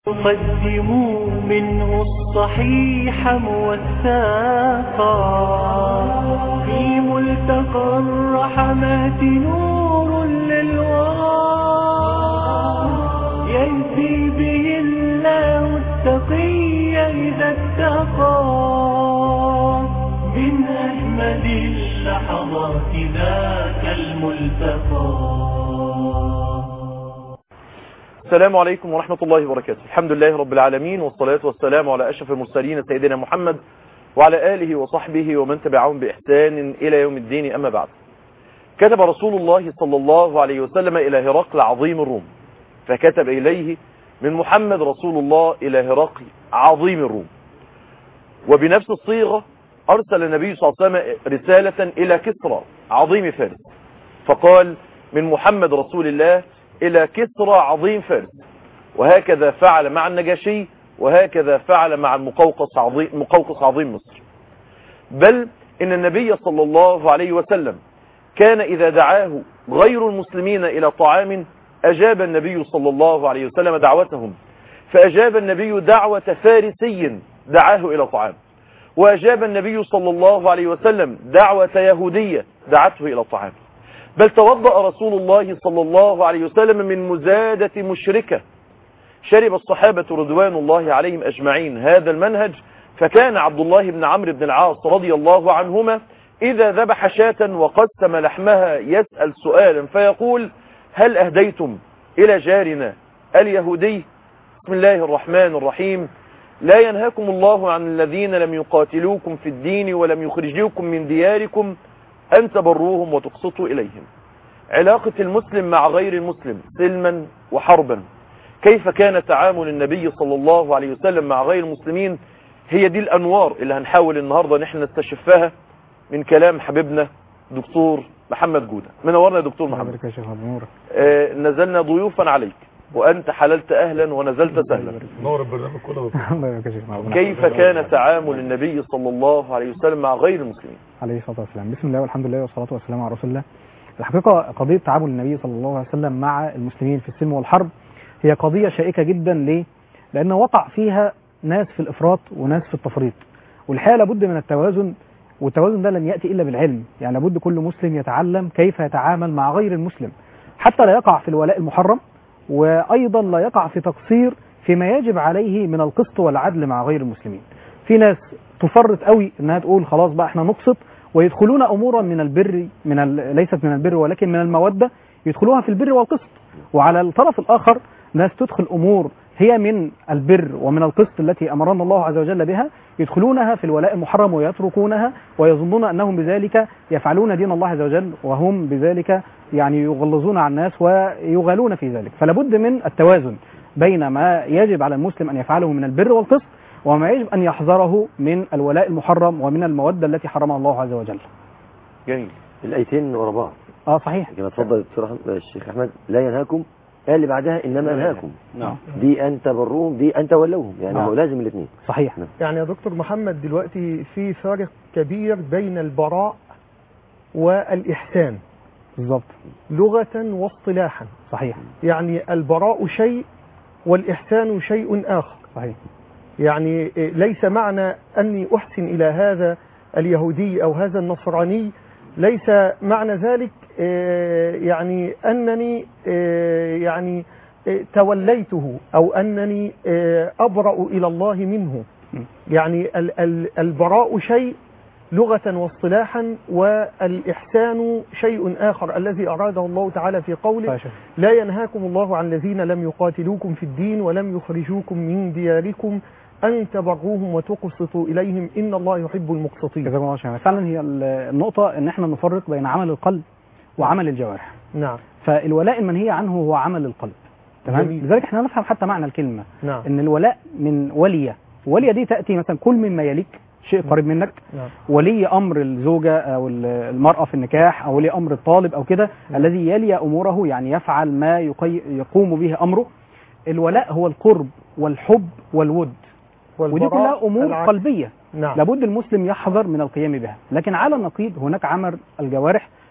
قدموا منه الصحيح موثاقا في ملتقى الرحمات نور للورى يهدي به الله التقي إذا اتقى من أجمل اللحظات ذاك الملتقى السلام عليكم ورحمة الله وبركاته الحمد لله رب العالمين والصلاة والسلام على أشرف المرسلين سيدنا محمد وعلى آله وصحبه ومن تبعهم بإحسان إلى يوم الدين أما بعد كتب رسول الله صلى الله عليه وسلم إلى هرقل عظيم الروم فكتب إليه من محمد رسول الله إلى هرقل عظيم الروم وبنفس الصيغة أرسل النبي صلى الله عليه وسلم رسالة إلى كسرى عظيم فارس فقال من محمد رسول الله إلى كسرى عظيم فارس وهكذا فعل مع النجاشي وهكذا فعل مع المقوقص عظيم, مقوقص عظيم مصر بل إن النبي صلى الله عليه وسلم كان إذا دعاه غير المسلمين إلى طعام أجاب النبي صلى الله عليه وسلم دعوتهم فأجاب النبي دعوة فارسي دعاه إلى طعام وأجاب النبي صلى الله عليه وسلم دعوة يهودية دعته إلى الطعام بل توضأ رسول الله صلى الله عليه وسلم من مزادة مشركة شرب الصحابة رضوان الله عليهم أجمعين هذا المنهج فكان عبد الله بن عمرو بن العاص رضي الله عنهما إذا ذبح شاة وقسم لحمها يسأل سؤالا فيقول هل أهديتم إلى جارنا اليهودي بسم الله الرحمن الرحيم لا ينهاكم الله عن الذين لم يقاتلوكم في الدين ولم يخرجوكم من دياركم أن تبروهم وتقسطوا إليهم علاقة المسلم مع غير المسلم سلما وحربا كيف كان تعامل النبي صلى الله عليه وسلم مع غير المسلمين هي دي الأنوار اللي هنحاول النهاردة نحن نستشفها من كلام حبيبنا دكتور محمد جودة منورنا يا دكتور محمد حضرتك يا شيخ نور آه نزلنا ضيوفا عليك وأنت حللت أهلا ونزلت سهلا نور البرنامج كله الله يبارك يا شيخ نور كيف كان تعامل النبي صلى الله عليه وسلم مع غير المسلمين عليه الصلاه والسلام بسم الله والحمد لله والصلاه والسلام على رسول الله الحقيقه قضيه تعامل النبي صلى الله عليه وسلم مع المسلمين في السلم والحرب هي قضيه شائكه جدا ليه لان وقع فيها ناس في الافراط وناس في التفريط والحقيقه لابد من التوازن والتوازن ده لن ياتي الا بالعلم يعني لابد كل مسلم يتعلم كيف يتعامل مع غير المسلم حتى لا يقع في الولاء المحرم وايضا لا يقع في تقصير فيما يجب عليه من القسط والعدل مع غير المسلمين في ناس تفرط قوي انها تقول خلاص بقى احنا نقسط ويدخلون امورا من البر من ال... ليست من البر ولكن من الموده يدخلوها في البر والقسط وعلى الطرف الاخر ناس تدخل امور هي من البر ومن القسط التي امرنا الله عز وجل بها يدخلونها في الولاء المحرم ويتركونها ويظنون انهم بذلك يفعلون دين الله عز وجل وهم بذلك يعني يغلظون على الناس ويغالون في ذلك فلا بد من التوازن بين ما يجب على المسلم ان يفعله من البر والقسط وما يجب ان يحذره من الولاء المحرم ومن الموده التي حرمها الله عز وجل. جميل الايتين ورا بعض اه صحيح كما اتفضل الدكتور أحمد- الشيخ احمد لا ينهاكم قال اللي بعدها انما انهاكم نعم دي ان تبروهم دي ان تولوهم يعني نعم. هو لازم الاثنين صحيح يعني يا دكتور محمد دلوقتي في فارق كبير بين البراء والإحسان بالظبط لغة واصطلاحا صحيح يعني البراء شيء والإحسان شيء آخر صحيح يعني ليس معنى أني أحسن إلى هذا اليهودي أو هذا النصراني ليس معنى ذلك آه، يعني أنني آه، يعني آه، توليته أو أنني آه، أبرأ إلى الله منه يعني ال- ال- البراء شيء لغة واصطلاحا والإحسان شيء آخر الذي أراده الله تعالى في قوله طيب. لا ينهاكم الله عن الذين لم يقاتلوكم في الدين ولم يخرجوكم من دياركم أن تبروهم وتقسطوا إليهم إن الله يحب المقسطين جزاكم الله خيرا فعلا هي ال- النقطه ان احنا نفرق بين عمل القلب وعمل الجوارح نعم فالولاء المنهي عنه هو عمل القلب تمام جميل. لذلك احنا نفهم حتى معنى الكلمه نعم ان الولاء من وليه وليه دي تاتي مثلا كل مما يليك شيء قريب منك نعم ولي امر الزوجه او ال- المراه في النكاح او ولي امر الطالب او كده الذي يلي اموره يعني يفعل ما يقي يقوم به امره الولاء هو القرب والحب والود ودي والبراء كلها امور العكس. قلبيه نعم لابد المسلم يحذر من القيام بها لكن على النقيض هناك عمل الجوارح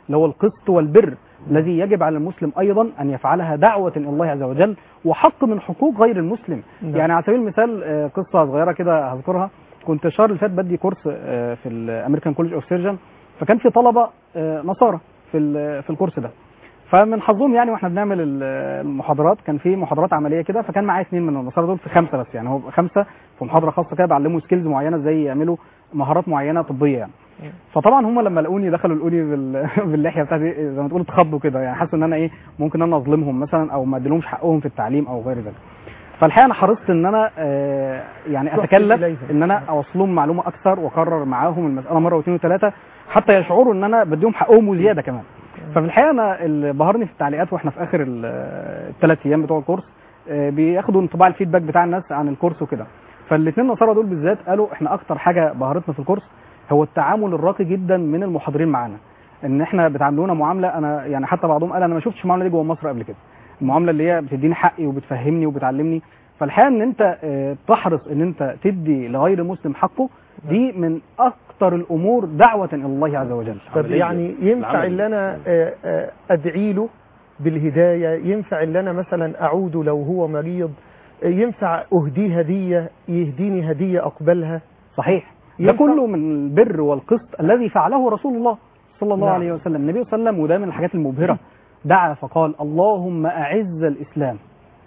اللي هو القسط والبر الذي يجب على المسلم ايضا ان يفعلها دعوه الى الله عز وجل وحق من حقوق غير المسلم نعم. يعني على سبيل المثال آه، قصه صغيره كده هذكرها كنت الشهر اللي فات بدي كورس آه، في الامريكان كولج اوف سيرجن فكان في طلبه آه، نصارى في ال- في الكورس ده فمن حظهم يعني واحنا بنعمل ال- المحاضرات كان في محاضرات عمليه كده فكان معايا اثنين من النصارى دول في خمسه بس يعني هو خمسه في محاضره خاصه كده بعلموا سكيلز معينه ازاي يعملوا مهارات معينه طبيه يعني فطبعا هم لما لقوني دخلوا لقوني بال... باللحيه بتاعتي زي ما تقول اتخضوا كده يعني حسوا ان انا ايه ممكن ان انا اظلمهم مثلا او ما اديلهمش حقهم في التعليم او غير ذلك فالحقيقه انا حرصت ان انا آه، يعني تحسن اتكلف إليهم. ان انا اوصل لهم معلومه اكثر واكرر معاهم المساله مره واثنين وثلاثه حتى يشعروا ان انا بديهم حقهم وزياده كمان ففي الحقيقه انا اللي بهرني في التعليقات واحنا في اخر الثلاث ايام بتوع الكورس آه، بياخدوا انطباع الفيدباك بتاع الناس عن الكورس وكده فالاثنين النصارى دول بالذات قالوا احنا اكتر حاجه بهرتنا في الكورس هو التعامل الراقي جدا من المحاضرين معانا ان احنا بتعاملونا معامله انا يعني حتى بعضهم قال انا ما شفتش المعامله دي جوه مصر قبل كده المعامله اللي هي بتديني حقي وبتفهمني وبتعلمني فالحقيقه ان انت آه، تحرص ان انت تدي لغير مسلم حقه دي من اكتر الامور دعوه الى الله عز وجل طب عملية. يعني ينفع العمل. اللي انا آه، آه، ادعي له بالهدايه ينفع اللي انا مثلا اعود لو هو مريض آه، ينفع اهديه هديه يهديني هديه اقبلها صحيح ده ينفع؟ كله من البر والقسط الذي فعله رسول الله صلى الله نعم. عليه وسلم النبي صلى الله عليه وسلم وده من الحاجات المبهرة دعا فقال اللهم أعز الإسلام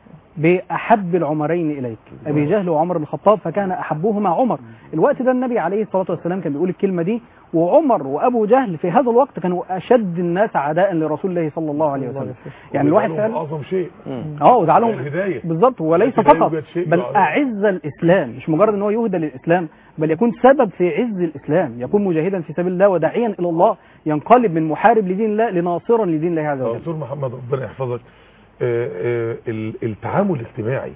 بأحب العمرين إليك أبي جهل وعمر بن الخطاب فكان أحبهما عمر الوقت ده النبي عليه الصلاة والسلام كان بيقول الكلمة دي وعمر وأبو جهل في هذا الوقت كانوا أشد الناس عداء لرسول الله صلى الله عليه وسلم يعني الواحد وجعلهم فعلا اعظم شيء اه ودعا لهم الهدايه بالظبط وليس الهداية فقط يوجد شيء بل يعرف. أعز الإسلام مش مجرد ان هو يهدى للإسلام بل يكون سبب في عز الإسلام يكون مجاهدا في سبيل الله وداعيا إلى الله ينقلب من محارب لدين الله لناصرا لدين الله عز وجل دكتور محمد ربنا يحفظك آه، آه، ال- التعامل الاجتماعي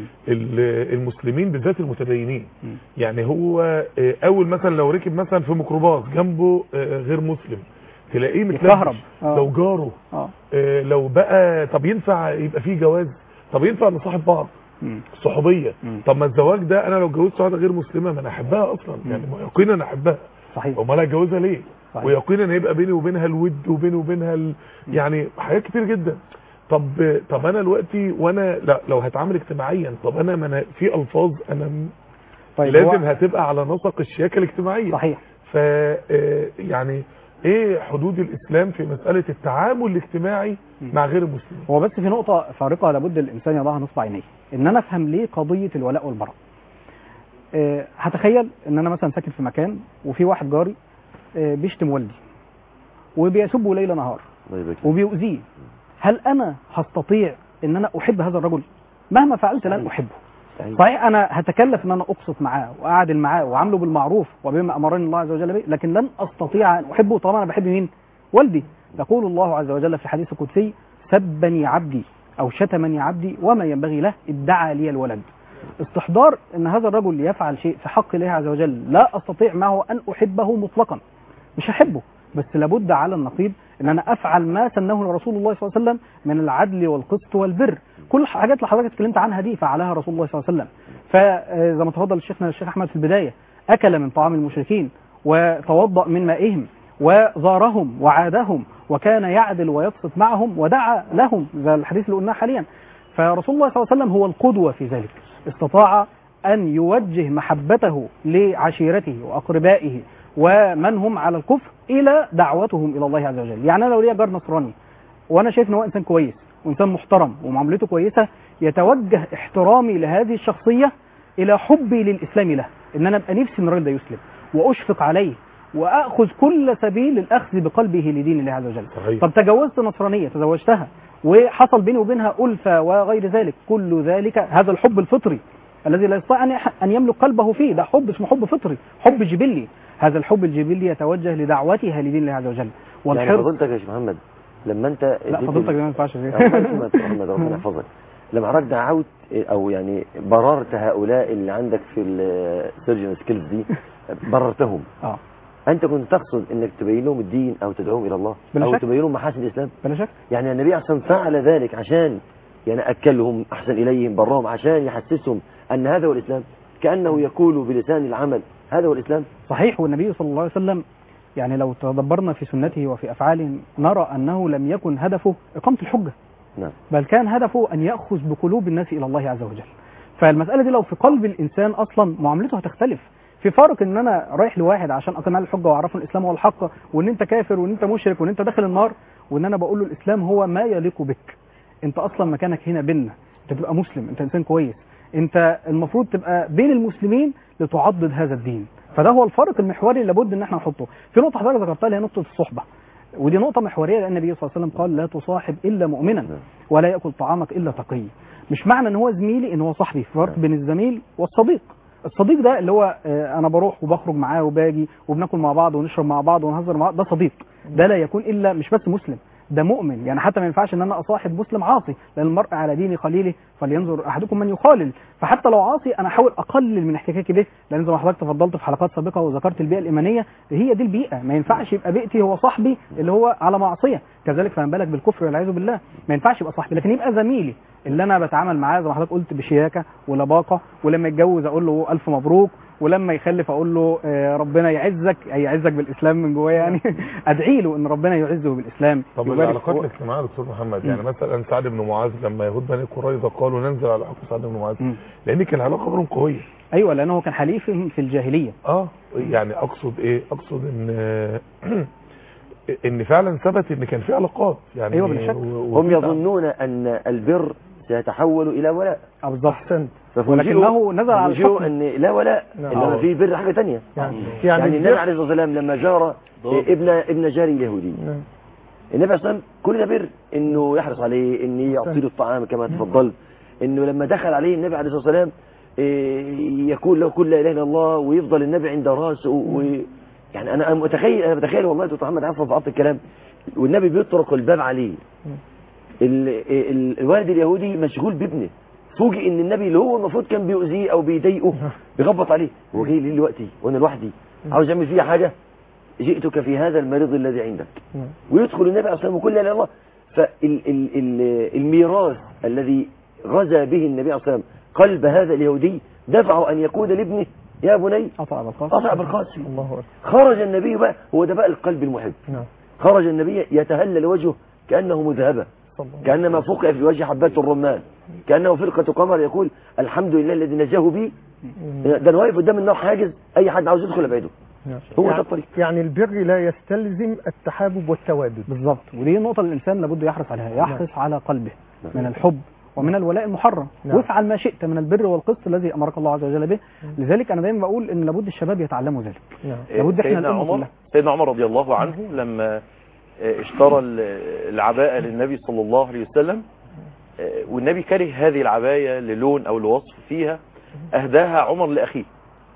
ال- المسلمين بالذات المتدينين م. يعني هو آه، اول مثلا لو ركب مثلا في ميكروباص جنبه آه، غير مسلم تلاقيه متلبش يتكهرب. آه. لو جاره اه آه، لو بقى طب ينفع يبقى فيه جواز طب ينفع نصاحب بعض مم. صحوبيه مم. طب ما الزواج ده انا لو اتجوزت واحده غير مسلمه ما انا احبها اصلا يعني ما يقينا انا احبها صحيح امال اتجوزها ليه صحيح. ويقينا هيبقى بيني وبينها الود وبيني وبينها ال... يعني حاجات كتير جدا طب طب انا دلوقتي وانا لا لو هتعامل اجتماعيا طب انا ما أنا في الفاظ انا م- طيب لازم هو- هتبقى على نسق الشياكه الاجتماعيه صحيح ف آه، يعني ايه حدود الاسلام في مساله التعامل الاجتماعي مع غير المسلمين هو بس في نقطة فارقة لابد الإنسان يضعها نصب عينيه إن أنا أفهم ليه قضية الولاء والبراء أه هتخيل إن أنا مثلا ساكن في مكان وفي واحد جاري أه بيشتم والدي وبيسبه ليل نهار الله يبارك فيك. وبيؤذيه هل أنا هستطيع إن أنا أحب هذا الرجل مهما فعلت لن أحبه صحيح. صحيح انا هتكلف ان انا اقسط معاه واعدل معاه واعامله بالمعروف وبما امرني الله عز وجل به لكن لن استطيع ان احبه طالما انا بحب مين والدي يقول الله عز وجل في الحديث القدسي سبني عبدي او شتمني عبدي وما ينبغي له ادعى لي الولد استحضار ان هذا الرجل يفعل شيء في حق الله عز وجل لا استطيع معه ان احبه مطلقا مش هحبه بس لابد على النقيض ان انا افعل ما سنه رسول الله صلى الله عليه وسلم من العدل والقسط والبر كل الحاجات اللي حضرتك اتكلمت عنها دي فعلها رسول الله صلى الله عليه وسلم فزي ما تفضل الشيخنا الشيخ احمد في البدايه اكل من طعام المشركين وتوضا من مائهم وزارهم وعادهم وكان يعدل ويقسط معهم ودعا لهم زي الحديث اللي قلناه حاليا فرسول الله صلى الله عليه وسلم هو القدوه في ذلك استطاع ان يوجه محبته لعشيرته واقربائه ومن هم على الكفر الى دعوتهم الى الله عز وجل يعني انا لو ليا جار نصراني وانا شايف ان هو انسان كويس وانسان محترم ومعاملته كويسه يتوجه احترامي لهذه الشخصيه الى حبي للاسلام له ان انا ابقى نفسي ان الراجل ده يسلم واشفق عليه واخذ كل سبيل الاخذ بقلبه لدين الله عز وجل صحيح. طب تجوزت نصرانيه تزوجتها وحصل بيني وبينها الفه وغير ذلك كل ذلك هذا الحب الفطري الذي لا يستطيع ان ان يملك قلبه فيه ده حب اسمه حب فطري حب جبلي هذا الحب الجبلي يتوجه لدعوتها لدين الله عز وجل يعني والحرص فضلتك يا شيخ محمد لما انت لا اديت فضلتك ال- ده ما ينفعش الله فيه يسلمك يا محمد ربنا يحفظك لما حضرتك دعوت او يعني بررت هؤلاء اللي عندك في السيرجن سكيلز دي بررتهم اه انت كنت تقصد انك تبين لهم الدين او تدعوهم الى الله بلا او شك. تبين لهم محاسن الاسلام بلا شك يعني النبي عشان فعل ذلك عشان يعني اكلهم احسن اليهم برهم عشان يحسسهم ان هذا هو الاسلام كانه يقول بلسان العمل هذا هو الاسلام صحيح والنبي صلى الله عليه وسلم يعني لو تدبرنا في سنته وفي افعاله نرى انه لم يكن هدفه اقامه الحجه نعم بل كان هدفه ان ياخذ بقلوب الناس الى الله عز وجل فالمساله دي لو في قلب الانسان اصلا معاملته هتختلف في فرق ان انا رايح لواحد عشان اقنع له الحجه واعرفه الاسلام هو الحق وان انت كافر وان انت مشرك وان انت داخل النار وان انا بقول له الاسلام هو ما يليق بك انت اصلا مكانك هنا بينا انت تبقى مسلم انت انسان كويس انت المفروض تبقى بين المسلمين لتعضد هذا الدين فده هو الفرق المحوري اللي لابد ان احنا نحطه في نقطه حضرتك ذكرتها اللي هي نقطه الصحبه ودي نقطه محوريه لان النبي صلى الله عليه وسلم قال لا تصاحب الا مؤمنا ولا ياكل طعامك الا تقي مش معنى ان هو زميلي ان هو صاحبي في فرق بين الزميل والصديق الصديق ده اللي هو آه، انا بروح وبخرج معاه وباجي وبناكل مع بعض ونشرب مع بعض ونهزر مع بعض ده صديق ده لا يكون الا مش بس مسلم ده مؤمن يعني حتى ما ينفعش ان انا اصاحب مسلم عاصي لان المرء على دين خليله فلينظر احدكم من يخالل فحتى لو عاصي انا احاول اقلل من احتكاكي به لان زي ما حضرتك تفضلت في حلقات سابقه وذكرت البيئه الايمانيه هي دي البيئه ما ينفعش يبقى بيئتي هو صاحبي اللي هو على معصيه كذلك فما بالك بالكفر والعياذ بالله ما ينفعش يبقى صاحبي لكن يبقى زميلي اللي انا بتعامل معاه زي ما حضرتك قلت بشياكه ولباقه ولما يتجوز اقول له الف مبروك ولما يخلف اقول له آه، ربنا يعزك أي يعزك بالاسلام من جواه يعني ادعي له ان ربنا يعزه بالاسلام طب يبارك العلاقات هو- الاجتماعيه يا دكتور محمد يعني مثلا سعد بن معاذ لما يهود بني قريظه قالوا ننزل على حكم سعد بن معاذ مم. لان كان العلاقه بينهم قويه ايوه لانه كان حليف في الجاهليه اه يعني اقصد ايه اقصد ان ان فعلا ثبت ان كان في علاقات يعني أيوة بلا شك. و- هم وفي يظنون ان البر سيتحول الى ولاء اه بالظبط احسنت ولكنه نزل على ففوجئوا الحكم ان لا ولاء نعم. انما آه. في بر حاجه ثانيه يعني يعني يعني النبي البر- عليه الصلاه والسلام لما جار ابن ابن جاري اليهودي نعم. النبي عليه الصلاه والسلام كل ده بر انه يحرص عليه ان يعطي له الطعام كما تفضلت انه لما دخل عليه النبي عليه الصلاه والسلام إيه، يقول له كل لا اله الا الله ويفضل النبي عند راسه و... يعني انا أنا متخيل انا بتخيل والله يا دكتور محمد عفوا في عطف الكلام والنبي بيطرق الباب عليه ال... ال... الوالد اليهودي مشغول بابنه فوجئ ان النبي اللي هو المفروض كان بيؤذيه او بيضايقه بيخبط عليه هو جاي لي دلوقتي وانا لوحدي عاوز اعمل فيها حاجه جئتك في هذا المريض الذي عندك نعم. ويدخل النبي عليه الصلاه والسلام وكل لا اله الا الله فالميراث الذي غزا به النبي عليه الصلاه والسلام قلب هذا اليهودي دفعه ان يقول لابنه يا بني قطع ابو القاسم قطع بالقاسم الله اكبر خرج النبي بقى هو ده بقى القلب المحب نعم خرج النبي يتهلل وجهه كانه مذهبه صلى الله كانما فقع في وجه حبات الرمان كانه فرقه قمر يقول الحمد لله الذي نجاه بي ده انا واقف قدام النار حاجز اي حد عاوز يدخل ابعده نعم. هو ده يعني- الطريق يعني البر لا يستلزم التحابب والتوادد بالظبط ودي النقطه اللي الانسان لابد يحرص عليها يحرص على قلبه من الحب ومن الولاء المحرم نعم. وافعل ما شئت من البر والقسط الذي امرك الله عز وجل به لذلك انا دايما بقول ان لابد الشباب يتعلموا ذلك نعم لابد احنا سيدنا الأمة عمر كلها. سيدنا عمر رضي الله عنه لما آه، اشترى ال- العباءة للنبي صلى الله عليه وسلم آه، والنبي كره هذه العباية للون او لوصف فيها اهداها عمر لاخيه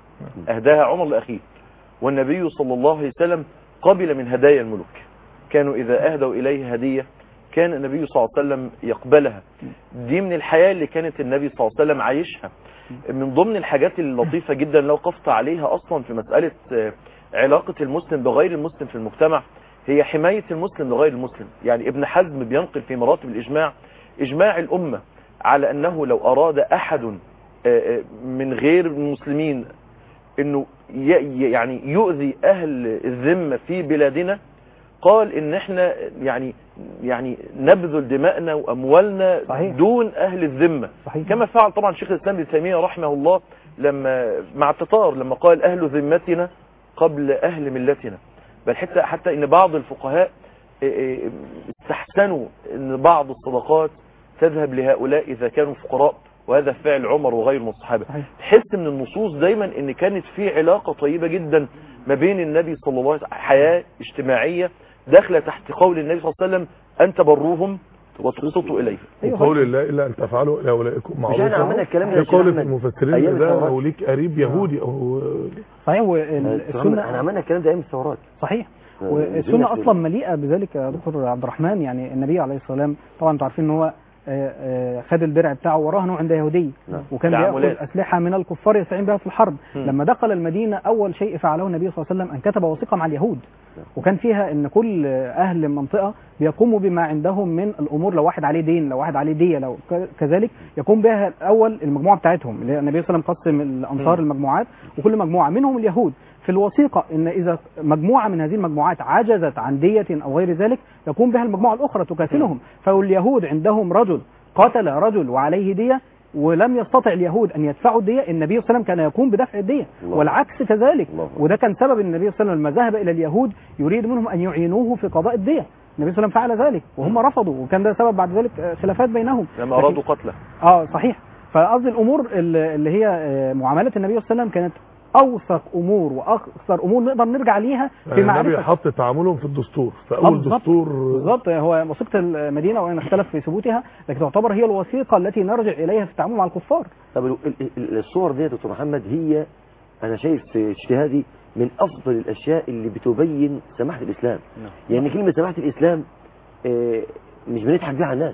اهداها عمر لاخيه والنبي صلى الله عليه وسلم قبل من هدايا الملوك كانوا اذا اهدوا اليه هدية كان النبي صلى الله عليه وسلم يقبلها دي من الحياة اللي كانت النبي صلى الله عليه وسلم عايشها من ضمن الحاجات اللطيفة جدا لو قفت عليها اصلا في مسألة آه، علاقة المسلم بغير المسلم في المجتمع هي حماية المسلم لغير المسلم يعني ابن حزم بينقل في مراتب الإجماع إجماع الأمة على أنه لو أراد أحد آه، آه، من غير المسلمين أنه ي- يعني يؤذي أهل الذمة في بلادنا قال ان احنا يعني يعني نبذل دماءنا واموالنا صحيح. دون اهل الذمه صحيح. كما فعل طبعا شيخ الاسلام ابن تيميه رحمه الله لما مع التتار لما قال اهل ذمتنا قبل اهل ملتنا بل حتى حتى ان بعض الفقهاء إيه إيه استحسنوا ان بعض الصدقات تذهب لهؤلاء اذا كانوا فقراء وهذا فعل عمر وغيره من الصحابه صحيح. تحس من النصوص دايما ان كانت في علاقه طيبه جدا ما بين النبي صلى الله عليه وسلم حياه اجتماعيه داخله تحت قول النبي صلى الله عليه وسلم ان تبروهم وتقسطوا اليه أيوة وقول الله الا ان تفعلوا لاولئكم مش احنا عملنا معروفا الكلام ده في يا شيخ قول أحمد المفسرين أيام إن ده الثورات. لو ليك قريب يهودي او صحيح احنا والسنه عملنا الكلام ده ايام الثورات صحيح آه، والسنه الناس اصلا مليئه بذلك يا دكتور عبد الرحمن يعني النبي عليه الصلاه والسلام طبعا انتوا عارفين ان هو آه، آه، خد الدرع بتاعه ورهنه عند يهودي نعم. وكان بياخذ تعاملات. اسلحه من الكفار يستعين بها في الحرب مم. لما دخل المدينه اول شيء فعله النبي صلى الله عليه وسلم ان كتب وثيقه مع اليهود وكان فيها ان كل اهل المنطقه بيقوموا بما عندهم من الامور لو واحد عليه دين لو واحد عليه ديه لو ك- كذلك يقوم بها الاول المجموعه بتاعتهم اللي هي النبي صلى الله عليه وسلم قسم الانصار المجموعات وكل مجموعه منهم اليهود في الوثيقة ان اذا مجموعة من هذه المجموعات عجزت عن دية او غير ذلك يقوم بها المجموعة الاخرى تكافلهم فاليهود عندهم رجل قتل رجل وعليه دية ولم يستطع اليهود ان يدفعوا الدية النبي صلى الله عليه وسلم كان يقوم بدفع الدية الله. والعكس كذلك الله. وده كان سبب ان النبي صلى الله عليه وسلم لما ذهب الى اليهود يريد منهم ان يعينوه في قضاء الدية النبي صلى الله عليه وسلم فعل ذلك وهم رفضوا وكان ده سبب بعد ذلك آه، خلافات بينهم لما لكن- ارادوا قتله اه صحيح فقصدي الامور اللي اللي هي آه، معامله النبي صلى الله عليه وسلم كانت اوثق امور واكثر امور نقدر نرجع ليها في يعني النبي معرفه حط تعاملهم في الدستور في آه، اول بالظبط. دستور بالظبط هو وثيقه المدينه وان اختلف في ثبوتها لكن تعتبر هي الوثيقه التي نرجع اليها في التعامل مع الكفار طب ال- ال- ال- الصور دي يا دكتور محمد هي انا شايف في اجتهادي من افضل الاشياء اللي بتبين سماحه الاسلام نعم. يعني كلمه سماحه الاسلام آه، مش بنضحك بيها على الناس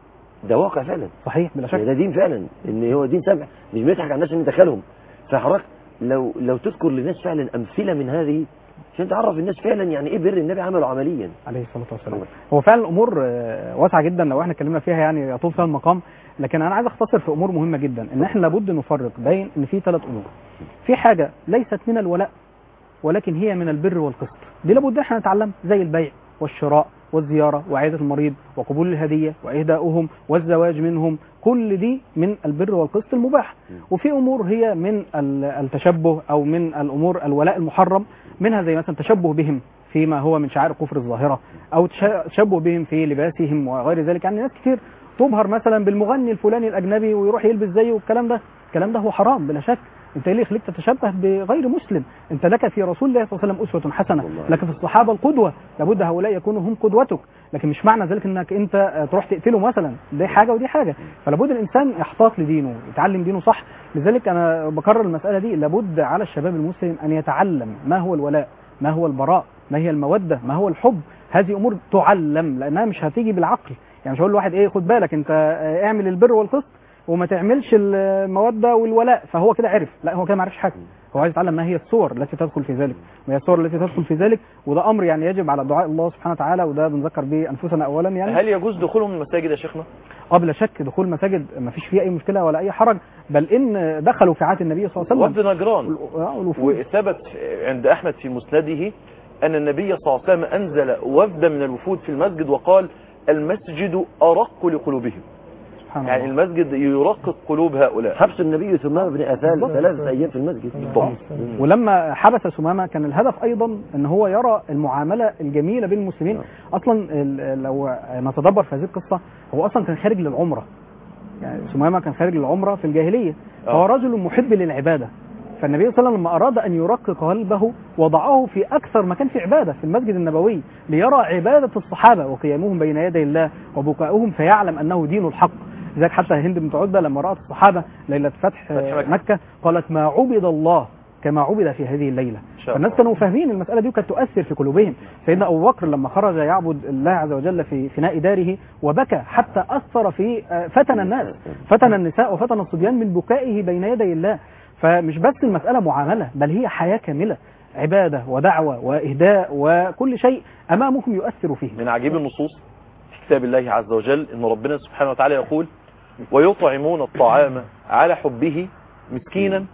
ده واقع فعلا صحيح بلا يعني شك ده دين فعلا ان هو دين سمح مش بنضحك على الناس عشان ندخلهم فحضرتك لو لو تذكر للناس فعلا امثله من هذه عشان تعرف الناس فعلا يعني ايه بر النبي عمله عمليا عليه الصلاه والسلام الله. هو فعلا الامور آه، واسعه جدا لو احنا اتكلمنا فيها يعني يطول فيها المقام لكن انا عايز اختصر في امور مهمه جدا ان احنا لابد نفرق بين ان في ثلاث امور في حاجه ليست من الولاء ولكن هي من البر والقسط دي لابد احنا نتعلم زي البيع والشراء والزياره وعياده المريض وقبول الهديه واهداؤهم والزواج منهم كل دي من البر والقسط المباح وفي امور هي من ال- التشبه او من الامور الولاء المحرم منها زي مثلا تشبه بهم فيما هو من شعائر الكفر الظاهره او تش- تشبه بهم في لباسهم وغير ذلك يعني ناس كتير تبهر مثلا بالمغني الفلاني الاجنبي ويروح يلبس زيه والكلام ده الكلام ده هو حرام بلا شك انت ليه يخليك تتشبه بغير مسلم انت لك في رسول الله صلى الله عليه وسلم اسوه حسنه والله. لك في الصحابه القدوه لابد هؤلاء يكونوا هم قدوتك لكن مش معنى ذلك انك انت آه، تروح تقتله مثلا دي حاجه ودي حاجه فلابد الانسان يحتاط لدينه يتعلم دينه صح لذلك انا بكرر المساله دي لابد على الشباب المسلم ان يتعلم ما هو الولاء ما هو البراء ما هي الموده ما هو الحب هذه امور تعلم لانها مش هتيجي بالعقل يعني مش هقول لواحد ايه خد بالك انت آه، اعمل البر والقسط وما تعملش الموده والولاء فهو كده عرف لا هو كده ما عرفش حاجه هو عايز يتعلم ما هي الصور التي تدخل في ذلك ما هي الصور التي تدخل في ذلك وده امر يعني يجب على دعاء الله سبحانه وتعالى وده بنذكر به انفسنا اولا يعني هل يجوز دخولهم المساجد يا شيخنا اه بلا شك دخول مساجد ما فيش فيه اي مشكله ولا اي حرج بل ان دخلوا في عهد النبي صلى الله عليه وفد وسلم نجران وال- آه، والوفود وثبت عند احمد في مسنده ان النبي صلى الله عليه وسلم انزل وفدا من الوفود في المسجد وقال المسجد ارق لقلوبهم سبحان يعني الله المسجد يرقق قلوب هؤلاء حبس النبي ثمامه بن اثال بالضبط. ثلاثه ايام في المسجد بالضبط. ولما حبس ثمامه كان الهدف ايضا ان هو يرى المعامله الجميله بين المسلمين اصلا ال- لو نتدبر في هذه القصه هو اصلا كان خارج للعمره يعني ثمامه كان خارج للعمره في الجاهليه فهو آه. رجل محب للعباده فالنبي صلى الله عليه وسلم لما اراد ان يرقق قلبه وضعه في اكثر مكان في عباده في المسجد النبوي ليرى عباده الصحابه وقيامهم بين يدي الله وبكاؤهم فيعلم انه دين الحق لذلك حتى هند بنت عتبه لما رات الصحابه ليله فتح فتح مكة. مكه قالت ما عبد الله كما عبد في هذه الليله إن شاء فالناس الله. كانوا فاهمين المساله دي وكانت تؤثر في قلوبهم سيدنا ابو بكر لما خرج يعبد الله عز وجل في فناء داره وبكى حتى اثر في آه، فتن الناس فتن النساء وفتن الصبيان من بكائه بين يدي الله فمش بس المساله معامله بل هي حياه كامله عباده ودعوه واهداء وكل شيء امامكم يؤثر فيه من عجيب النصوص في كتاب الله عز وجل ان ربنا سبحانه وتعالى يقول ويطعمون الطعام على حبه مسكينا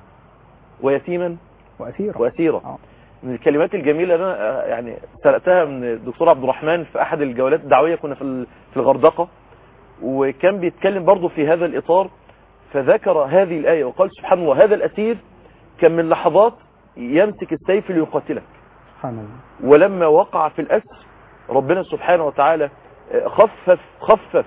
ويتيما واسيرا واسيرا آه. من الكلمات الجميله اللي انا آه، يعني سرقتها من الدكتور عبد الرحمن في احد الجولات الدعويه كنا في ال- في الغردقه وكان بيتكلم برضه في هذا الاطار فذكر هذه الايه وقال سبحان الله هذا الاسير كان من لحظات يمسك السيف ليقاتلك سبحان الله ولما وقع في الأسر ربنا سبحانه وتعالى خفف خفف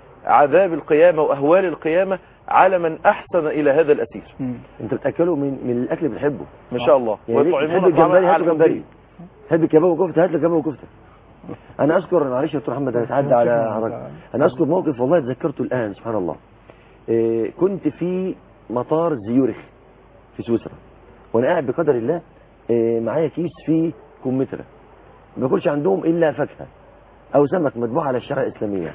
عذاب القيامة وأهوال القيامة على من أحسن إلى هذا الأسير مم. انت بتاكله من من الاكل اللي بتحبه ما شاء الله يعني ليك ويطعمون تحب الجمبري الطعام هات على له جمبري حبه. تحب كباب وكفته هات له كباب وكفته انا اذكر معلش يا دكتور محمد انا اتعدى على على- انا اذكر موقف والله تذكرته الان سبحان الله إيه كنت في مطار زيورخ في سويسرا وانا قاعد بقدر الله إيه معايا كيس فيه كمثرى ما باكلش عندهم الا فاكهه او سمك مذبوح على الشريعه الاسلاميه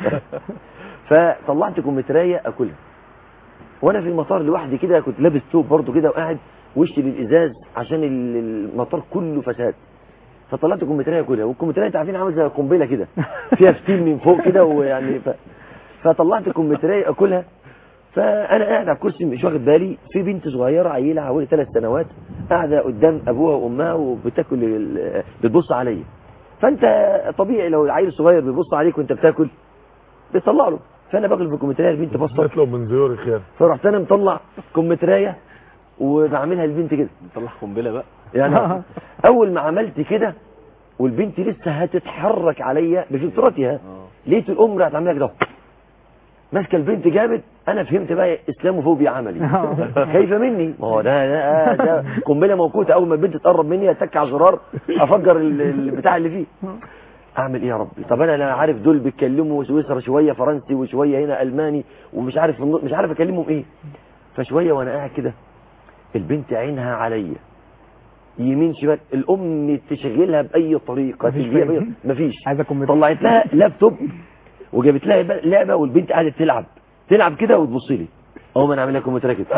فطلعت كمثريه اكلها وانا في المطار لوحدي كده كنت لابس ثوب برضه كده وقاعد وشي للازاز عشان ال- المطار كله فساد فطلعت كمثريه اكلها والكمثريه انت عارفين عامل زي قنبله كده فيها فتيل من فوق كده ويعني ف... فطلعت كمثريه اكلها فانا قاعد على الكرسي مش واخد بالي في بنت صغيره عيله حوالي ثلاث سنوات قاعده قدام ابوها وامها وبتاكل ال- بتبص عليا فانت طبيعي لو العيل الصغير بيبص عليك وانت بتاكل بتطلع له فانا باكل في الكمثريه البنت بصت بالذات لو من زيور الخير فرحت انا مطلع كمثريه وبعملها البنت كده طلع قنبله بقى يعني اول ما عملت كده والبنت لسه هتتحرك عليا بفطرتها لقيت الام راحت عامله كده ماسكه البنت جامد انا فهمت بقى اسلاموفوبيا عملي خايفه مني ما هو ده ده, ده قنبله موقوته اول ما البنت تقرب مني اتك على الزرار افجر ال- البتاع اللي فيه اعمل ايه يا ربي طب انا لا عارف دول بيتكلموا سويسرا شويه فرنسي وشويه هنا الماني ومش عارف مش عارف اكلمهم ايه فشويه وانا قاعد كده البنت عينها عليا يمين شمال الام تشغلها باي طريقه مفيش تلهيها فايدة. بأي- مفيش عايزة كمبيوتر. طلعت لها لابتوب وجابت لها بقى لعبه والبنت قاعده تلعب تلعب كده وتبص لي اهو ما انا عامل لها كمبيوتر كده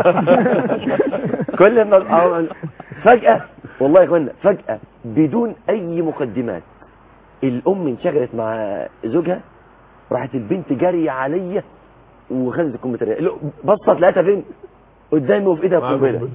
كل ما أو- فجاه والله يا اخوانا فجاه بدون اي مقدمات الام انشغلت مع زوجها راحت البنت جاريه عليا وخدت الكمبيوتر بصت لقيتها فين قدامي وفي ايدها مع قنبله القنبلة.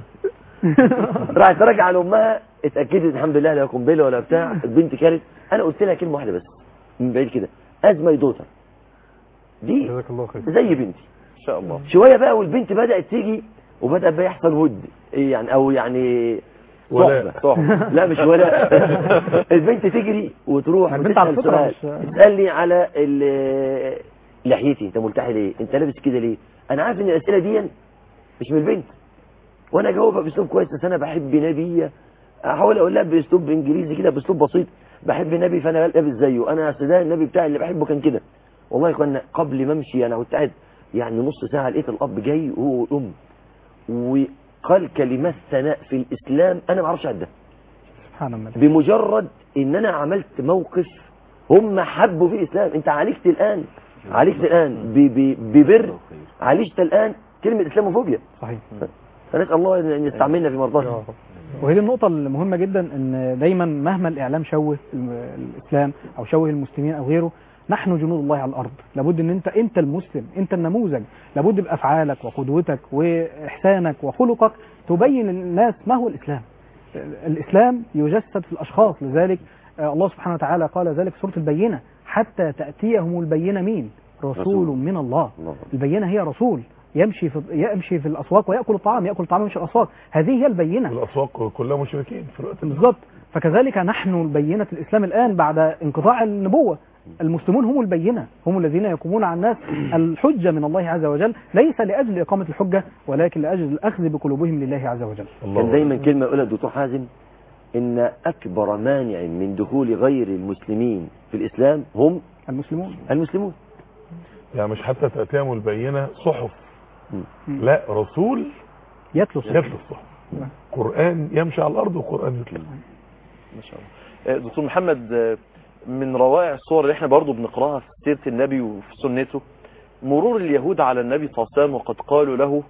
راحت راجعه لامها اتاكدت الحمد لله لا قنبله ولا بتاع البنت كانت انا قلت لها كلمه واحده بس من بعيد كده ازمه دوتر دي جزاك الله خير زي بنتي ان شاء الله شويه بقى والبنت بدات تيجي وبدا بقى يحصل ود إيه يعني او يعني ولاء. صحبه لا مش ولاء البنت تجري وتروح البنت على وتسال فكرة سؤال مش- تسالني على ال- لحيتي انت ملتحي ليه انت لابس كده ليه انا عارف ان الاسئله دي مش من البنت وانا اجاوبها باسلوب كويس بس انا بحب نبي احاول اقول لها باسلوب انجليزي كده باسلوب بسيط بحب نبي فانا لابس زيه انا اصل ده النبي بتاعي اللي بحبه كان كده والله يا اخوانا قبل ما امشي انا كنت قاعد يعني نص ساعه لقيت الاب جاي وهو والام وقال كلمات ثناء في الاسلام انا ما اعرفش عدها سبحان الله بمجرد ان انا عملت موقف هم حبوا في الاسلام انت عالجت الان عالجت الان ب- ب- ببر عالجت الان كلمه اسلاموفوبيا صحيح فنسال الله ان يستعملنا في مرضاته وهي دي النقطة المهمة جدا ان دايما مهما الاعلام شوه الم- الاسلام او شوه المسلمين او غيره نحن جنود الله على الارض لابد ان انت انت المسلم انت النموذج لابد بافعالك وقدوتك واحسانك وخلقك تبين للناس ما هو الاسلام الاسلام يجسد في الاشخاص لذلك آه، الله سبحانه وتعالى قال ذلك في سورة البينة حتى تأتيهم البينة مين رسول رسول. من الله الله. البينة هي رسول يمشي في يمشي في الاسواق وياكل الطعام ياكل الطعام ويمشي في الاسواق هذه هي البينه والاسواق كلها مشركين في الوقت ده بالضبط فكذلك نحن بينة الإسلام الآن بعد انقطاع النبوة المسلمون هم البينة هم الذين يقومون على الناس الحجة من الله عز وجل ليس لأجل إقامة الحجة ولكن لأجل الأخذ بقلوبهم لله عز وجل الله كان دايما أكبر. كلمه يقولها الدكتور حازم ان اكبر مانع من دخول غير المسلمين في الاسلام هم المسلمون المسلمون يعني مش حتى تأتيهم البينة صحف مم. لا رسول يتلو يتلو الصحف قرآن يمشي على الأرض وقرآن يتلو ما شاء الله آه، دكتور محمد آه، من روائع الصور اللي احنا برضو بنقراها في سيرة النبي وفي سنته مرور اليهود على النبي صلى الله عليه وسلم وقد قالوا له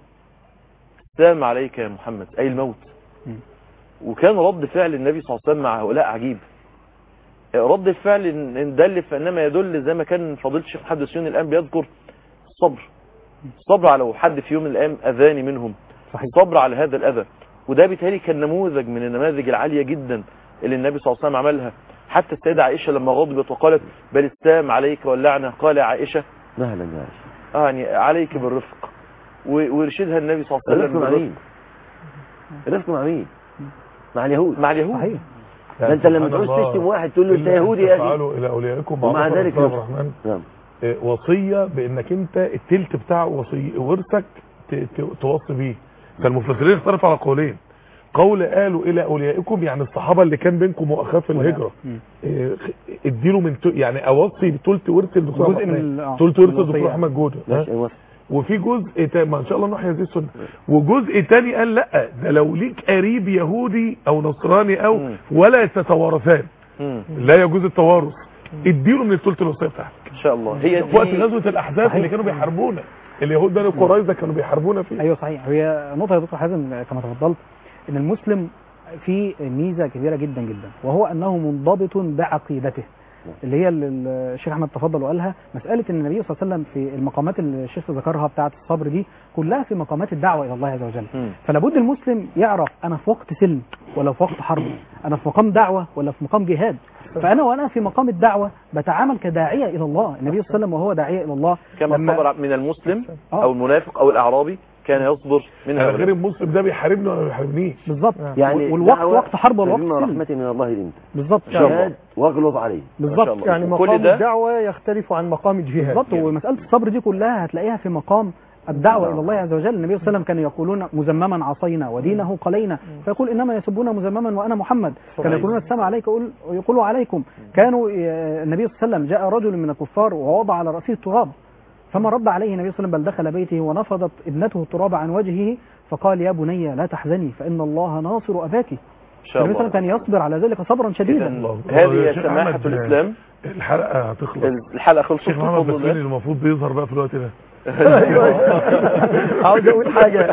السلام عليك يا محمد أي الموت مم. وكان رد فعل النبي صلى الله عليه وسلم مع هؤلاء عجيب آه، رد الفعل إن إن دل فإنما يدل زي ما كان فضيلة الشيخ محمد السيوني الآن بيذكر الصبر الصبر على لو حد في يوم من الأيام أذاني منهم صحيح الصبر على هذا الأذى وده بالتالي كان نموذج من النماذج العالية جدا اللي النبي صلى الله عليه وسلم عملها حتى السيدة عائشة لما غضبت وقالت بل السلام عليك واللعنة قال يا عائشة مهلا يا عائشة آه يعني عليك بالرفق و- ويرشدها النبي صلى الله عليه الرفق وسلم مع بالرفق. مين الرفق مع مين مع اليهود مع اليهود صحيح ده انت لما سبحان تعوز الله. تشتم واحد تقول له انت إلا أن يهودي يا اخي تفعلوا إلى أوليائكم ومع معروفا ذلك بالله يرفق. الرحمن نعم إيه، وصية بانك انت التلت بتاع وصي ورثك ت- ت- توصي بيه فالمفسرين اختلفوا على قولين قول قالوا الى اوليائكم يعني الصحابه اللي كان بينكم مؤاخاه في الهجره مم. إيه، خ- اديله من ت- يعني اوصي بتلت ورث الدكتور جزء أحمد من حسين. ال- آه، تلت ورث الوصية. الدكتور احمد جوده ها؟ ماشي أيوة. وفي جزء تاني ما ان شاء الله نحيي هذه السنه وجزء تاني قال لا ده لو ليك قريب يهودي او نصراني او مم. ولا تتوارثان مم. لا يجوز التوارث اديله من الثلث الوصيه بتاعتك ان شاء الله هي في وقت دي غزوه الاحزاب اللي كانوا بيحاربونا اليهود بني قريظه كانوا بيحاربونا فيه ايوه صحيح هي نقطه يا دكتور حازم كما تفضلت ان المسلم في ميزه كبيره جدا جدا وهو انه منضبط بعقيدته اللي هي اللي الشيخ احمد تفضل وقالها مساله ان النبي صلى الله عليه وسلم في المقامات اللي الشيخ ذكرها بتاعه الصبر دي كلها في مقامات الدعوه الى الله عز وجل مم. فلا بد المسلم يعرف انا في وقت سلم ولا في وقت حرب انا في مقام دعوه ولا في مقام جهاد فانا وانا في مقام الدعوه بتعامل كداعيه الى الله النبي صلى الله عليه وسلم وهو داعيه الى الله كما لما- صبر من المسلم آه. او المنافق او الاعرابي كان يصبر من انا غير هؤلاء المسلم ده بيحاربني ولا ما بيحاربنيش بالظبط يعني والوقت دعوة وقت حرب والوقت فبما سلم رحمة من الله لنت بالظبط إن شاء الله. جهاد واغلظ عليه ما شاء بالظبط الله. يعني كل مقام ده الدعوة يختلف عن مقام الجهاد بالظبط ومساله الصبر دي كلها هتلاقيها في مقام الدعوة إلى الله عز وجل النبي صلى الله عليه وسلم كانوا يقولون مزمما عصينا ودينه قلينا فيقول إنما يسبون مزمما وأنا محمد كانوا يقولون السلام عليك يقول- ويقولوا عليكم كانوا ي- النبي صلى الله عليه وسلم جاء رجل من الكفار ووضع على رأسه التراب فما رد عليه النبي صلى الله عليه وسلم بل دخل بيته ونفضت ابنته التراب عن وجهه فقال يا بني لا تحزني فإن الله ناصر أباك ان شاء النبي صلى الله عليه الله وسلم كان يصبر على ذلك صبرا شديدا إذن الله. هذه يا هي شيخ سماحة أحمد، الإسلام الحلقه هتخلص الحلقة خلصت الشيخ محمد بفضل بسيوني الله المفروض بيظهر بقى في الوقت ده عاوز اقول حاجه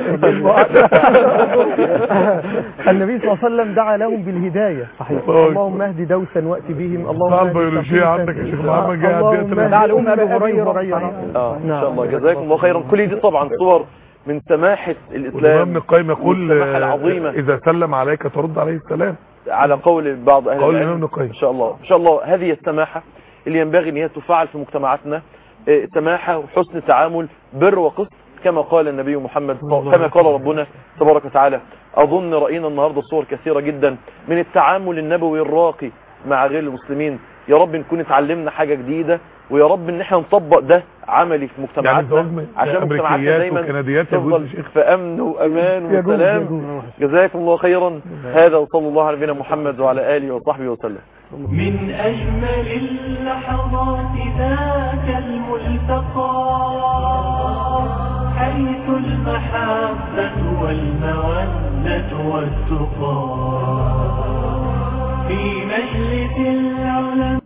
النبي صلى الله عليه وسلم دعا لهم بالهدايه صحيح اللهم اهد دوسا وات بهم اللهم بتاع اهد البيولوجية ثقيفا. عندك يا شيخ محمد جاي اللهم عندنا اهد دعا لأم أبي أم هريرة. اه ان نعم. شاء الله جزاكم الله خيرا كل دي طبعا صور من سماحة والإمام الإسلام ابن القيم يقول والسماحة العظيمة. إذا سلم عليك ترد عليه السلام على قول بعض أهل قول العلم الإمام ابن القيم. إن شاء الله إن شاء الله هذه السماحة اللي ينبغي أن هي تفعل في مجتمعاتنا إيه، سماحة وحسن تعامل بر وقسط كما قال النبي محمد كما قال ربنا تبارك وتعالى أظن رأينا النهاردة صور كثيرة جدا من التعامل النبوي الراقي مع غير المسلمين يا رب نكون اتعلمنا حاجة جديدة ويا رب ان احنا نطبق ده عملي في يعني الزواج مجتمعاتنا من- عشان مجتمعاتنا أمريكيات دايما وكنديات يجوز تفضل يا شيخ. في امن وامان يجوز- وسلام يجوز. جزاكم الله خيرا هذا وصلى الله على نبينا محمد وعلى اله وصحبه وسلم من أجمل اللحظات ذاك الملتقى حيث المحبة والمودة والتقى